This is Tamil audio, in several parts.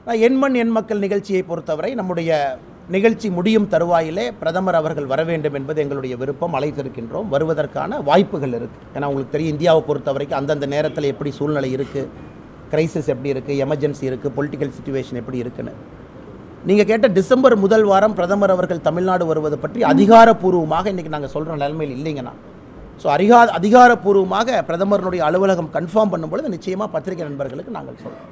நான் எண்மண் எண் மக்கள் நிகழ்ச்சியை பொறுத்தவரை நம்முடைய நிகழ்ச்சி முடியும் தருவாயிலே பிரதமர் அவர்கள் வர வேண்டும் என்பது எங்களுடைய விருப்பம் அழைத்திருக்கின்றோம் வருவதற்கான வாய்ப்புகள் இருக்குது ஏன்னா உங்களுக்கு தெரியும் இந்தியாவை பொறுத்த வரைக்கும் அந்தந்த நேரத்தில் எப்படி சூழ்நிலை இருக்குது கிரைசிஸ் எப்படி இருக்குது எமர்ஜென்சி இருக்குது பொலிட்டிக்கல் சுச்சுவேஷன் எப்படி இருக்குன்னு நீங்கள் கேட்ட டிசம்பர் முதல் வாரம் பிரதமர் அவர்கள் தமிழ்நாடு வருவது பற்றி அதிகாரப்பூர்வமாக இன்றைக்கி நாங்கள் சொல்கிற நிலைமையில் இல்லைங்கண்ணா ஸோ அதிகா அதிகாரப்பூர்வமாக பிரதமருடைய அலுவலகம் கன்ஃபார்ம் பண்ணும்பொழுது நிச்சயமாக பத்திரிகை நண்பர்களுக்கு நாங்கள் சொல்கிறோம்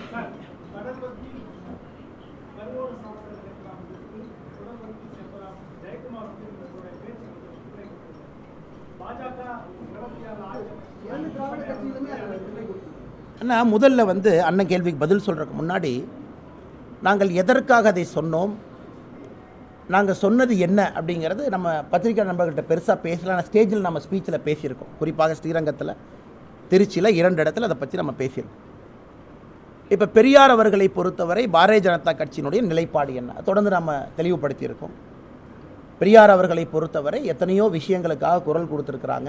அண்ணா முதல்ல வந்து அண்ணன் கேள்விக்கு பதில் சொல்கிறதுக்கு முன்னாடி நாங்கள் எதற்காக அதை சொன்னோம் நாங்கள் சொன்னது என்ன அப்படிங்கிறது நம்ம பத்திரிகை நண்பர்கள்ட்ட பெருசாக பேசல ஆனால் ஸ்டேஜில் நம்ம ஸ்பீச்சில் பேசியிருக்கோம் குறிப்பாக ஸ்ரீரங்கத்தில் திருச்சியில் இரண்டு இடத்துல அதை பற்றி நம்ம பேசியிருக்கோம் இப்போ பெரியார் அவர்களை பொறுத்தவரை பாரதிய ஜனதா கட்சியினுடைய நிலைப்பாடு என்ன தொடர்ந்து நம்ம தெளிவுபடுத்தியிருக்கோம் பெரியார் அவர்களை பொறுத்தவரை எத்தனையோ விஷயங்களுக்காக குரல் கொடுத்துருக்குறாங்க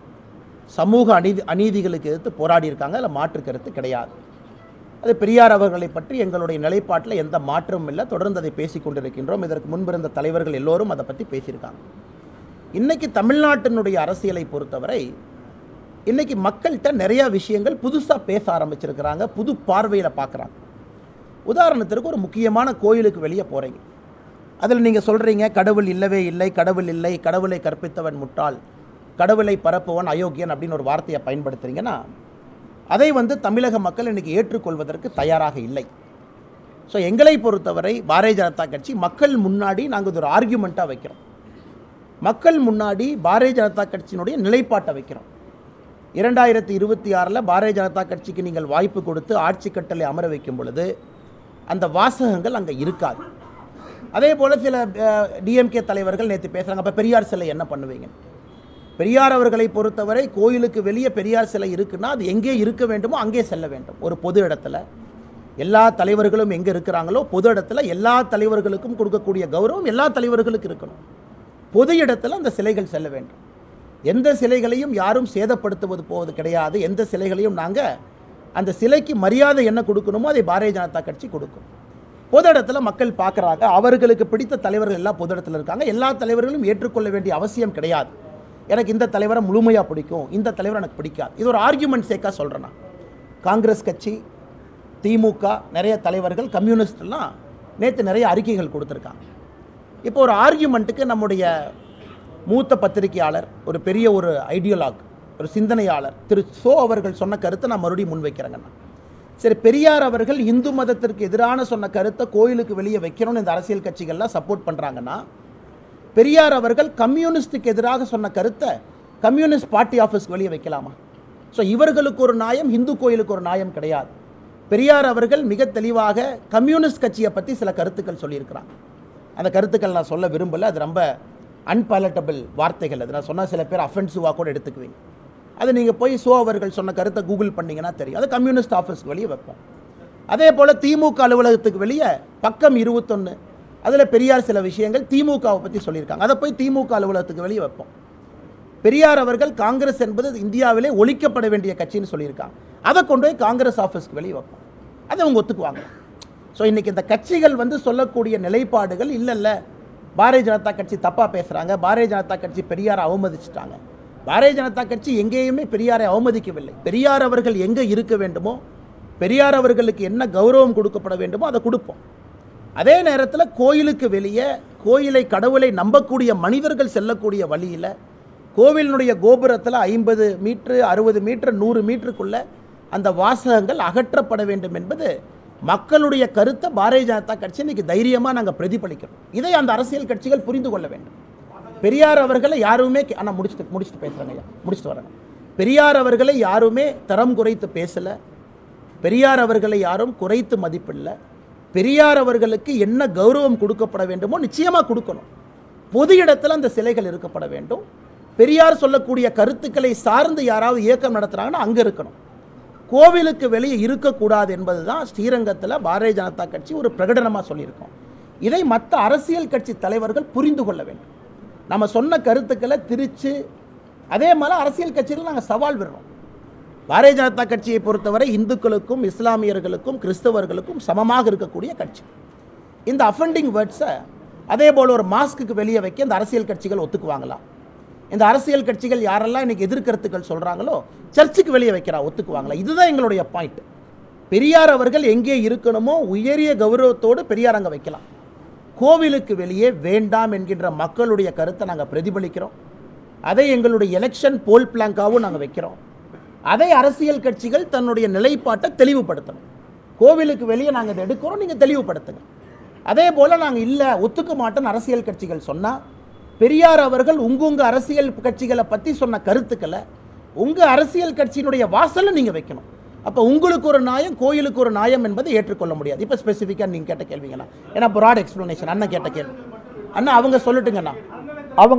சமூக அநீதி அநீதிகளுக்கு எதிர்த்து போராடி இருக்காங்க அதில் மாற்று கருத்து கிடையாது அது பெரியார் அவர்களை பற்றி எங்களுடைய நிலைப்பாட்டில் எந்த மாற்றமும் இல்லை தொடர்ந்து அதை பேசிக் கொண்டிருக்கின்றோம் இதற்கு முன்பிருந்த தலைவர்கள் எல்லோரும் அதை பற்றி பேசியிருக்காங்க இன்னைக்கு தமிழ்நாட்டினுடைய அரசியலை பொறுத்தவரை இன்னைக்கு மக்கள்கிட்ட நிறைய விஷயங்கள் புதுசாக பேச ஆரம்பிச்சிருக்கிறாங்க புது பார்வையில் பார்க்குறாங்க உதாரணத்திற்கு ஒரு முக்கியமான கோயிலுக்கு வெளியே போகிறீங்க அதில் நீங்கள் சொல்கிறீங்க கடவுள் இல்லவே இல்லை கடவுள் இல்லை கடவுளை கற்பித்தவன் முட்டாள் கடவுளை பரப்புவன் அயோக்கியன் அப்படின்னு ஒரு வார்த்தையை பயன்படுத்துறீங்கன்னா அதை வந்து தமிழக மக்கள் இன்னைக்கு ஏற்றுக்கொள்வதற்கு தயாராக இல்லை ஸோ எங்களை பொறுத்தவரை பாரதிய ஜனதா கட்சி மக்கள் முன்னாடி நாங்கள் இது ஒரு ஆர்கியூமெண்ட்டாக வைக்கிறோம் மக்கள் முன்னாடி பாரதிய ஜனதா கட்சியினுடைய நிலைப்பாட்டை வைக்கிறோம் இரண்டாயிரத்தி இருபத்தி ஆறில் பாரதிய ஜனதா கட்சிக்கு நீங்கள் வாய்ப்பு கொடுத்து ஆட்சி கட்டளை அமர வைக்கும் பொழுது அந்த வாசகங்கள் அங்கே இருக்காது அதே போல் சில டிஎம்கே தலைவர்கள் நேற்று பேசுகிறாங்க அப்போ பெரியார் சிலை என்ன பண்ணுவீங்க பெரியார் அவர்களை பொறுத்தவரை கோயிலுக்கு வெளியே பெரியார் சிலை இருக்குன்னா அது எங்கே இருக்க வேண்டுமோ அங்கே செல்ல வேண்டும் ஒரு பொது இடத்துல எல்லா தலைவர்களும் எங்கே இருக்கிறாங்களோ பொது இடத்துல எல்லா தலைவர்களுக்கும் கொடுக்கக்கூடிய கௌரவம் எல்லா தலைவர்களுக்கும் இருக்கணும் பொது இடத்துல அந்த சிலைகள் செல்ல வேண்டும் எந்த சிலைகளையும் யாரும் சேதப்படுத்துவது போவது கிடையாது எந்த சிலைகளையும் நாங்கள் அந்த சிலைக்கு மரியாதை என்ன கொடுக்கணுமோ அதை பாரதிய ஜனதா கட்சி கொடுக்கும் பொது இடத்துல மக்கள் பார்க்குறாங்க அவர்களுக்கு பிடித்த தலைவர்கள் எல்லாம் பொது இடத்துல இருக்காங்க எல்லா தலைவர்களும் ஏற்றுக்கொள்ள வேண்டிய அவசியம் கிடையாது எனக்கு இந்த தலைவரை முழுமையாக பிடிக்கும் இந்த தலைவர் எனக்கு பிடிக்காது இது ஒரு ஆர்கியூமெண்ட் சேக்காக சொல்கிறேன் நான் காங்கிரஸ் கட்சி திமுக நிறைய தலைவர்கள் கம்யூனிஸ்ட்லாம் நேற்று நிறைய அறிக்கைகள் கொடுத்துருக்காங்க இப்போ ஒரு ஆர்கியூமெண்ட்டுக்கு நம்முடைய மூத்த பத்திரிகையாளர் ஒரு பெரிய ஒரு ஐடியலாக் ஒரு சிந்தனையாளர் திரு சோ அவர்கள் சொன்ன கருத்தை நான் மறுபடியும் முன்வைக்கிறேங்க நான் சரி பெரியார் அவர்கள் இந்து மதத்திற்கு எதிரான சொன்ன கருத்தை கோயிலுக்கு வெளியே வைக்கணும்னு இந்த அரசியல் கட்சிகள்லாம் சப்போர்ட் பண்ணுறாங்கன்னா பெரியார் அவர்கள் கம்யூனிஸ்டுக்கு எதிராக சொன்ன கருத்தை கம்யூனிஸ்ட் பார்ட்டி ஆஃபீஸ்க்கு வெளியே வைக்கலாமா ஸோ இவர்களுக்கு ஒரு நியாயம் இந்து கோயிலுக்கு ஒரு நியாயம் கிடையாது பெரியார் அவர்கள் மிக தெளிவாக கம்யூனிஸ்ட் கட்சியை பற்றி சில கருத்துக்கள் சொல்லியிருக்கிறாங்க அந்த கருத்துக்கள் நான் சொல்ல விரும்பலை அது ரொம்ப அன்பேலட்டபிள் வார்த்தைகள் அது நான் சொன்னால் சில பேர் அஃபென்சிவாக கூட எடுத்துக்குவீங்க அது நீங்கள் போய் சோ அவர்கள் சொன்ன கருத்தை கூகுள் பண்ணீங்கன்னா தெரியும் அது கம்யூனிஸ்ட் ஆஃபீஸ்க்கு வெளியே வைப்போம் அதே போல் திமுக அலுவலகத்துக்கு வெளியே பக்கம் இருபத்தொன்று அதில் பெரியார் சில விஷயங்கள் திமுகவை பற்றி சொல்லியிருக்காங்க அதை போய் திமுக அலுவலகத்துக்கு வெளியே வைப்போம் பெரியார் அவர்கள் காங்கிரஸ் என்பது இந்தியாவிலே ஒழிக்கப்பட வேண்டிய கட்சின்னு சொல்லியிருக்காங்க அதை கொண்டு போய் காங்கிரஸ் ஆஃபீஸ்க்கு வெளியே வைப்போம் அதை அவங்க ஒத்துக்குவாங்க ஸோ இன்றைக்கி இந்த கட்சிகள் வந்து சொல்லக்கூடிய நிலைப்பாடுகள் இல்லை இல்லை பாரதிய ஜனதா கட்சி தப்பாக பேசுகிறாங்க பாரதிய ஜனதா கட்சி பெரியாரை அவமதிச்சிட்டாங்க பாரதிய ஜனதா கட்சி எங்கேயுமே பெரியாரை அவமதிக்கவில்லை பெரியார் அவர்கள் எங்கே இருக்க வேண்டுமோ பெரியார் அவர்களுக்கு என்ன கௌரவம் கொடுக்கப்பட வேண்டுமோ அதை கொடுப்போம் அதே நேரத்தில் கோயிலுக்கு வெளியே கோயிலை கடவுளை நம்பக்கூடிய மனிதர்கள் செல்லக்கூடிய வழியில் கோவிலினுடைய கோபுரத்தில் ஐம்பது மீட்ரு அறுபது மீட்ரு நூறு மீட்டருக்குள்ள அந்த வாசகங்கள் அகற்றப்பட வேண்டும் என்பது மக்களுடைய கருத்தை பாரதிய ஜனதா கட்சி இன்னைக்கு தைரியமாக நாங்கள் பிரதிபலிக்கிறோம் இதை அந்த அரசியல் கட்சிகள் புரிந்து கொள்ள வேண்டும் பெரியார் அவர்களை யாருமே ஆனால் முடிச்சுட்டு முடிச்சுட்டு பேசுகிறேங்க ஐயா முடிச்சுட்டு வரேன் பெரியார் அவர்களை யாருமே தரம் குறைத்து பேசலை பெரியார் அவர்களை யாரும் குறைத்து மதிப்பில்லை பெரியார் அவர்களுக்கு என்ன கௌரவம் கொடுக்கப்பட வேண்டுமோ நிச்சயமாக கொடுக்கணும் பொது இடத்துல அந்த சிலைகள் இருக்கப்பட வேண்டும் பெரியார் சொல்லக்கூடிய கருத்துக்களை சார்ந்து யாராவது இயக்கம் நடத்துகிறாங்கன்னா அங்கே இருக்கணும் கோவிலுக்கு வெளியே இருக்கக்கூடாது என்பது தான் ஸ்ரீரங்கத்தில் பாரதிய ஜனதா கட்சி ஒரு பிரகடனமாக சொல்லியிருக்கோம் இதை மற்ற அரசியல் கட்சி தலைவர்கள் புரிந்து கொள்ள வேண்டும் நம்ம சொன்ன கருத்துக்களை திரிச்சு அதே மாதிரி அரசியல் கட்சியில் நாங்கள் சவால் விடுறோம் பாரதிய ஜனதா கட்சியை பொறுத்தவரை இந்துக்களுக்கும் இஸ்லாமியர்களுக்கும் கிறிஸ்தவர்களுக்கும் சமமாக இருக்கக்கூடிய கட்சி இந்த அஃபெண்டிங் வேர்ட்ஸை அதே போல் ஒரு மாஸ்க்குக்கு வெளியே வைக்க இந்த அரசியல் கட்சிகள் ஒத்துக்குவாங்களா இந்த அரசியல் கட்சிகள் யாரெல்லாம் இன்னைக்கு எதிர்கருத்துக்கள் சொல்கிறாங்களோ சர்ச்சுக்கு வெளியே வைக்கிறா ஒத்துக்குவாங்களா இதுதான் எங்களுடைய பாயிண்ட் பெரியார் அவர்கள் எங்கே இருக்கணுமோ உயரிய கௌரவத்தோடு பெரியார் அங்கே வைக்கலாம் கோவிலுக்கு வெளியே வேண்டாம் என்கின்ற மக்களுடைய கருத்தை நாங்கள் பிரதிபலிக்கிறோம் அதை எங்களுடைய எலெக்ஷன் போல் பிளாங்காகவும் நாங்கள் வைக்கிறோம் அதை அரசியல் கட்சிகள் தன்னுடைய நிலைப்பாட்டை தெளிவுபடுத்தணும் கோவிலுக்கு வெளியே நாங்கள் இதை எடுக்கிறோம் நீங்கள் தெளிவுபடுத்துங்க அதே போல் நாங்கள் இல்லை ஒத்துக்க மாட்டோம்னு அரசியல் கட்சிகள் சொன்னால் பெரியார் அவர்கள் உங்க உங்க அரசியல் கட்சிகளை பற்றி சொன்ன கருத்துக்களை உங்கள் அரசியல் கட்சியினுடைய வாசலை நீங்கள் வைக்கணும் அப்போ உங்களுக்கு ஒரு நியாயம் கோயிலுக்கு ஒரு நியாயம் என்பதை ஏற்றுக்கொள்ள முடியாது இப்போ ஸ்பெசிஃபிக்காக நீங்கள் கேட்ட கேள்விங்கண்ணா ஏன்னா ப்ராட் எக்ஸ்ப்ளனேஷன் அண்ணன் கேட்ட கேள்வி அண்ணா அவங்க சொல்லட்டுங்கண்ணா அவங்க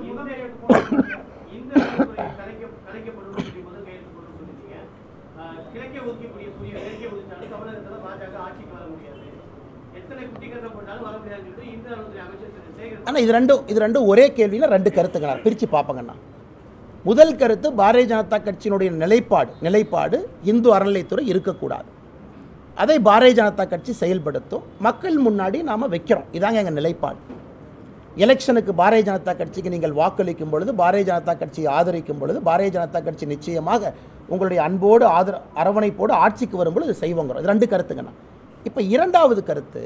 இந்த அணுகுமுறை கலைக்க- கலைக்கப்படும் சொல்லி முதல் கையெழுத்து போட்டு சொல்லிட்டீங்க. ஆஹ் கிழக்கே ஒதுக்கக்கூடிய சூரியன் மேற்கே உதிச்சாலும் தமிழகத்துல பாஜக ஆட்சிக்கு வர முடியாது எத்தனை குட்டி கட்டம் போட்டாலும் வர முடியாதுன்னு சொல்லிட்டு இந்து நலத்துறை அமைச்சர் திரு சேகர் ஆனால் இது ரெண்டும் இது ரெண்டும் ஒரே கேள்வியில் ரெண்டு கருத்துங்கண்ணா பிரித்து பார்ப்பங்கண்ணா முதல் கருத்து பாரதிய ஜனதா கட்சியினுடைய நிலைப்பாடு நிலைப்பாடு இந்து அறநிலைத்துறை இருக்கக்கூடாது அதை பாரதிய ஜனதா கட்சி செயல்படுத்தும் மக்கள் முன்னாடி நாம் வைக்கிறோம் இதாங்க எங்கள் நிலைப்பாடு எலெக்ஷனுக்கு பாரதிய ஜனதா கட்சிக்கு நீங்கள் வாக்களிக்கும் பொழுது பாரதிய ஜனதா கட்சியை ஆதரிக்கும் பொழுது பாரதிய ஜனதா கட்சி நிச்சயமாக உங்களுடைய அன்போடு ஆதர அரவணைப்போடு ஆட்சிக்கு வரும் பொழுது செய்வோங்கிறோம் இது ரெண்டு கருத்துங்கண்ணா இப்போ இரண்டாவது கருத்து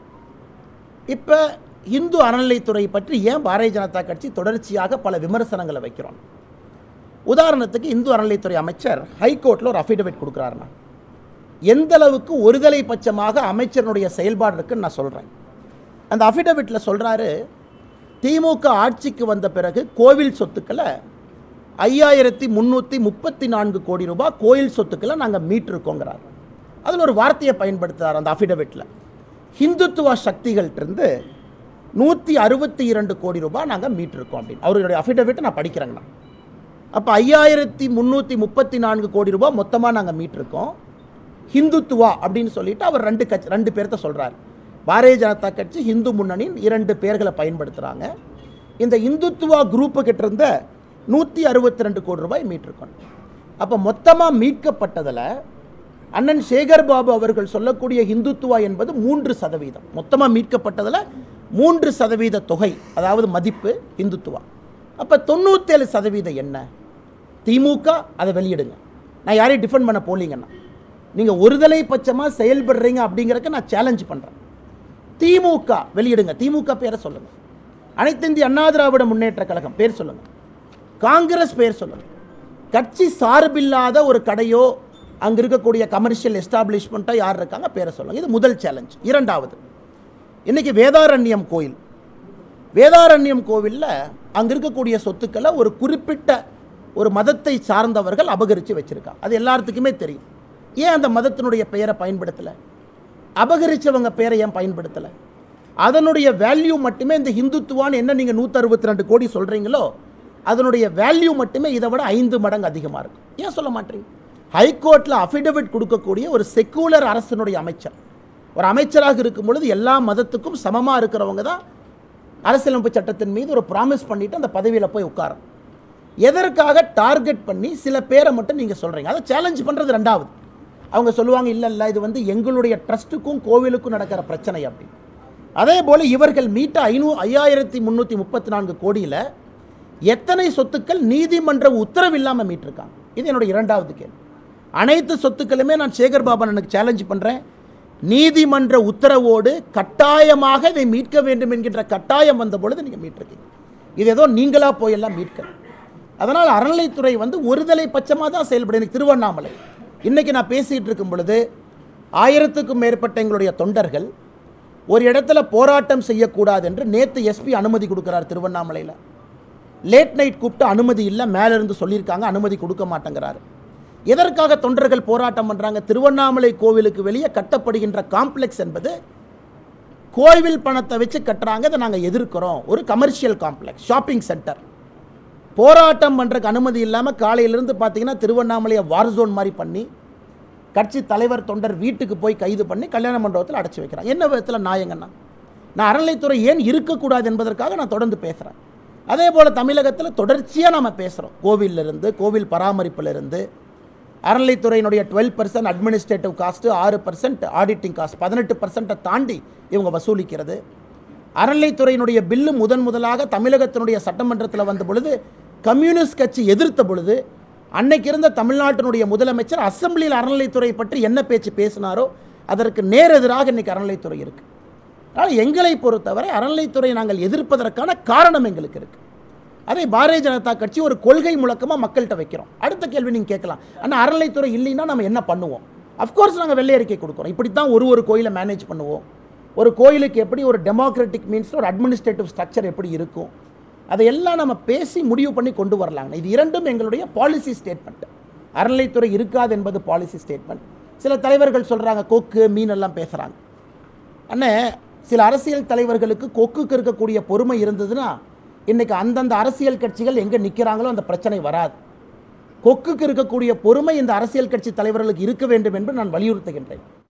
இப்போ இந்து அறநிலைத்துறை பற்றி ஏன் பாரதிய ஜனதா கட்சி தொடர்ச்சியாக பல விமர்சனங்களை வைக்கிறோம் உதாரணத்துக்கு இந்து அறநிலைத்துறை அமைச்சர் ஹைகோர்ட்டில் ஒரு அஃபிடவிட் கொடுக்குறாருண்ணா எந்த அளவுக்கு ஒருதலை பட்சமாக அமைச்சரனுடைய செயல்பாடு இருக்குன்னு நான் சொல்கிறேன் அந்த அஃபிடவிட்டில் சொல்கிறாரு திமுக ஆட்சிக்கு வந்த பிறகு கோவில் சொத்துக்களை ஐயாயிரத்தி முந்நூற்றி முப்பத்தி நான்கு கோடி ரூபாய் கோயில் சொத்துக்களை நாங்கள் மீட்டிருக்கோங்கிறார் அதில் ஒரு வார்த்தையை பயன்படுத்துகிறார் அந்த அஃபிடவிட்டில் ஹிந்துத்துவ சக்திகள்கிட்டருந்து நூற்றி அறுபத்தி இரண்டு கோடி ரூபாய் நாங்கள் மீட்டிருக்கோம் அப்படின்னு அவருடைய அஃபிடவிட்டை நான் படிக்கிறேங்கண்ணா அப்போ ஐயாயிரத்தி முந்நூற்றி முப்பத்தி நான்கு கோடி ரூபாய் மொத்தமாக நாங்கள் மீட்டிருக்கோம் ஹிந்துத்துவா அப்படின்னு சொல்லிட்டு அவர் ரெண்டு கட்சி ரெண்டு பேர்த்த சொல்கிறார் பாரதிய ஜனதா கட்சி இந்து முன்னணியின் இரண்டு பேர்களை பயன்படுத்துகிறாங்க இந்த இந்துத்துவா குரூப்பு கிட்ட இருந்த நூற்றி அறுபத்தி ரெண்டு கோடி ரூபாய் மீட்டிருக்கோம் அப்போ மொத்தமாக மீட்கப்பட்டதில் அண்ணன் சேகர் பாபு அவர்கள் சொல்லக்கூடிய இந்துத்துவா என்பது மூன்று சதவீதம் மொத்தமாக மீட்கப்பட்டதில் மூன்று சதவீத தொகை அதாவது மதிப்பு இந்துத்துவா அப்போ தொண்ணூற்றேழு சதவீதம் என்ன திமுக அதை வெளியிடுங்க நான் யாரையும் டிஃபெண்ட் பண்ண போலீங்கண்ணா நீங்கள் ஒருதலை பட்சமாக செயல்படுறீங்க அப்படிங்கிறதுக்கு நான் சேலஞ்ச் பண்ணுறேன் திமுக வெளியிடுங்க திமுக பேரை சொல்லுங்க அனைத்து இந்திய அண்ணா திராவிட முன்னேற்ற கழகம் பேர் சொல்லுங்க காங்கிரஸ் பேர் சொல்லுங்க கட்சி சார்பில்லாத ஒரு கடையோ அங்கே இருக்கக்கூடிய கமர்ஷியல் எஸ்டாப்ளிஷ்மெண்ட்டோ யார் இருக்காங்க பேரை சொல்லுங்க இது முதல் சேலஞ்ச் இரண்டாவது இன்னைக்கு வேதாரண்யம் கோயில் வேதாரண்யம் கோவிலில் அங்கே இருக்கக்கூடிய சொத்துக்களை ஒரு குறிப்பிட்ட ஒரு மதத்தை சார்ந்தவர்கள் அபகரித்து வச்சிருக்காங்க அது எல்லாத்துக்குமே தெரியும் ஏன் அந்த மதத்தினுடைய பெயரை பயன்படுத்தலை அபகரிச்சவங்க பேரை ஏன் பயன்படுத்தலை அதனுடைய வேல்யூ மட்டுமே இந்த ஹிந்துத்துவான்னு என்ன நீங்கள் நூற்றறுபத்தி ரெண்டு கோடி சொல்கிறீங்களோ அதனுடைய வேல்யூ மட்டுமே இதை விட ஐந்து மடங்கு அதிகமாக இருக்கும் ஏன் சொல்ல மாட்டீங்க ஹைகோர்ட்டில் அஃபிடவிட் கொடுக்கக்கூடிய ஒரு செக்குலர் அரசினுடைய அமைச்சர் ஒரு அமைச்சராக இருக்கும் பொழுது எல்லா மதத்துக்கும் சமமாக இருக்கிறவங்க தான் அரசியலமைப்பு சட்டத்தின் மீது ஒரு ப்ராமிஸ் பண்ணிட்டு அந்த பதவியில் போய் உட்காரணும் எதற்காக டார்கெட் பண்ணி சில பேரை மட்டும் நீங்கள் சொல்கிறீங்க அதை சேலஞ்ச் பண்ணுறது ரெண்டாவது அவங்க சொல்லுவாங்க இல்லை இல்லை இது வந்து எங்களுடைய ட்ரஸ்ட்டுக்கும் கோவிலுக்கும் நடக்கிற பிரச்சனை அப்படின்னு அதே போல் இவர்கள் மீட்ட ஐநூ ஐயாயிரத்தி முந்நூற்றி முப்பத்தி நான்கு கோடியில் எத்தனை சொத்துக்கள் நீதிமன்ற உத்தரவு இல்லாமல் மீட்டிருக்காங்க இது என்னுடைய இரண்டாவது கேள்வி அனைத்து சொத்துக்களுமே நான் சேகர் பாபன் எனக்கு சேலஞ்ச் பண்ணுறேன் நீதிமன்ற உத்தரவோடு கட்டாயமாக இதை மீட்க வேண்டும் என்கின்ற கட்டாயம் வந்த பொழுது நீங்கள் மீட்டிருக்கீங்க இது ஏதோ நீங்களா போயெல்லாம் மீட்கல அதனால் அறநிலைத்துறை வந்து ஒருதலை பட்சமாக தான் செயல்படும் எனக்கு திருவண்ணாமலை இன்னைக்கு நான் பேசிகிட்டு இருக்கும் பொழுது ஆயிரத்துக்கும் மேற்பட்ட எங்களுடைய தொண்டர்கள் ஒரு இடத்துல போராட்டம் செய்யக்கூடாது என்று நேற்று எஸ்பி அனுமதி கொடுக்குறார் திருவண்ணாமலையில் லேட் நைட் கூப்பிட்டு அனுமதி இல்லை மேலே இருந்து சொல்லியிருக்காங்க அனுமதி கொடுக்க மாட்டேங்கிறாரு எதற்காக தொண்டர்கள் போராட்டம் பண்ணுறாங்க திருவண்ணாமலை கோவிலுக்கு வெளியே கட்டப்படுகின்ற காம்ப்ளெக்ஸ் என்பது கோவில் பணத்தை வச்சு கட்டுறாங்க இதை நாங்கள் எதிர்க்கிறோம் ஒரு கமர்ஷியல் காம்ப்ளெக்ஸ் ஷாப்பிங் சென்டர் போராட்டம் பண்ணுறதுக்கு அனுமதி இல்லாமல் காலையிலேருந்து பார்த்தீங்கன்னா திருவண்ணாமலையை வார் ஜோன் மாதிரி பண்ணி கட்சி தலைவர் தொண்டர் வீட்டுக்கு போய் கைது பண்ணி கல்யாண மண்டபத்தில் அடைச்சி வைக்கிறாங்க என்ன விதத்தில் நாயங்கண்ணா நான் அறநிலைத்துறை ஏன் இருக்கக்கூடாது என்பதற்காக நான் தொடர்ந்து பேசுகிறேன் அதே போல் தமிழகத்தில் தொடர்ச்சியாக நம்ம பேசுகிறோம் கோவிலிருந்து கோவில் பராமரிப்பிலிருந்து அறநிலைத்துறையினுடைய டுவெல் பர்சன்ட் அட்மினிஸ்ட்ரேட்டிவ் காஸ்ட்டு ஆறு பர்சன்ட் ஆடிட்டிங் காஸ்ட் பதினெட்டு பர்சன்ட்டை தாண்டி இவங்க வசூலிக்கிறது அறநிலைத்துறையினுடைய பில்லு முதன் முதலாக தமிழகத்தினுடைய சட்டமன்றத்தில் வந்த பொழுது கம்யூனிஸ்ட் கட்சி எதிர்த்த பொழுது அன்னைக்கு இருந்த தமிழ்நாட்டினுடைய முதலமைச்சர் அசெம்பிளியில் அறநிலைத்துறை பற்றி என்ன பேச்சு பேசினாரோ அதற்கு நேரெதிராக இன்னைக்கு அறநிலைத்துறை இருக்கு அதனால் எங்களை பொறுத்தவரை அறநிலைத்துறையை நாங்கள் எதிர்ப்பதற்கான காரணம் எங்களுக்கு இருக்கு அதை பாரதிய ஜனதா கட்சி ஒரு கொள்கை முழக்கமாக மக்கள்கிட்ட வைக்கிறோம் அடுத்த கேள்வி நீங்கள் கேட்கலாம் ஆனால் அறநிலைத்துறை இல்லைன்னா நம்ம என்ன பண்ணுவோம் அஃப்கோர்ஸ் நாங்கள் வெள்ளை அறிக்கை கொடுக்குறோம் இப்படி தான் ஒரு ஒரு கோயிலை மேனேஜ் பண்ணுவோம் ஒரு கோயிலுக்கு எப்படி ஒரு டெமோக்ராட்டிக் மீன்ஸ் ஒரு அட்மினிஸ்ட்ரேட்டிவ் ஸ்ட்ரக்சர் எப்படி இருக்கும் அதையெல்லாம் நம்ம பேசி முடிவு பண்ணி கொண்டு வரலாங்க இது இரண்டும் எங்களுடைய பாலிசி ஸ்டேட்மெண்ட் அறநிலைத்துறை இருக்காது என்பது பாலிசி ஸ்டேட்மெண்ட் சில தலைவர்கள் சொல்கிறாங்க கொக்கு மீன் எல்லாம் பேசுகிறாங்க அண்ணே சில அரசியல் தலைவர்களுக்கு கொக்குக்கு இருக்கக்கூடிய பொறுமை இருந்ததுன்னா இன்னைக்கு அந்தந்த அரசியல் கட்சிகள் எங்கே நிற்கிறாங்களோ அந்த பிரச்சனை வராது கொக்குக்கு இருக்கக்கூடிய பொறுமை இந்த அரசியல் கட்சி தலைவர்களுக்கு இருக்க வேண்டும் என்று நான் வலியுறுத்துகின்றேன்